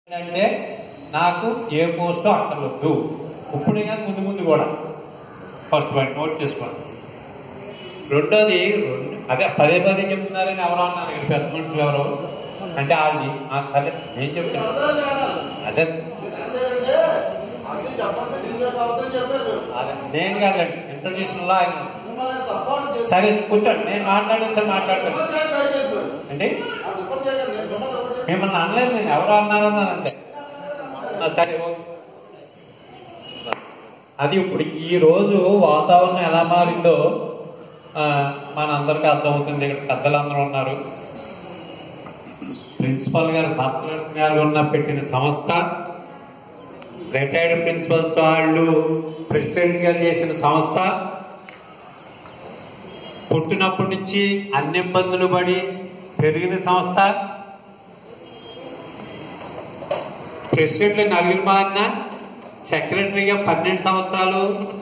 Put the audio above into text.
అంటే నాకు ఏ పోస్ట్ అక్కర్లేదు ఇప్పుడు కానీ ముందు ముందు కూడా ఫస్ట్ పాయింట్ నోట్ చేసుకోండి రెండోది రెండు అదే పదే పదే చెప్తున్నారని ఎవరో అన్నారు ఇక్కడ పెద్ద మనుషులు ఎవరో అంటే అది ఆ సరే నేను చెప్తాను అదే అదే నేను కాదండి ఇంట్రొడ్యూషన్ లో ఆయన సరే కూర్చోండి నేను మాట్లాడేది సార్ మాట్లాడతాను అంటే మిమ్మల్ని అనలేదు నేను ఎవరు అన్నారన్నాను అంతే ఆ, సరే ఓకే అది ఇప్పుడు ఈ రోజు వాతావరణం ఎలా మారిందో ఆ, మనందరికీ అర్థమవుతుంది ఇక్కడ పెద్దలందరూ ఉన్నారు ప్రిన్సిపల్ గారు భాస్కర్ గారు ఉన్న పెట్టిన సంస్థ రిటైర్డ్ ప్రిన్సిపల్స్ వాళ్ళు ప్రెసిడెంట్ గా చేసిన సంస్థ పుట్టినప్పటి నుంచి అన్ని ఇబ్బందులు పడి పెరిగిన సంస్థ ప్రెసిడెంట్ నలుగురు మారిన సెక్రటరీగా పన్నెండు సంవత్సరాలు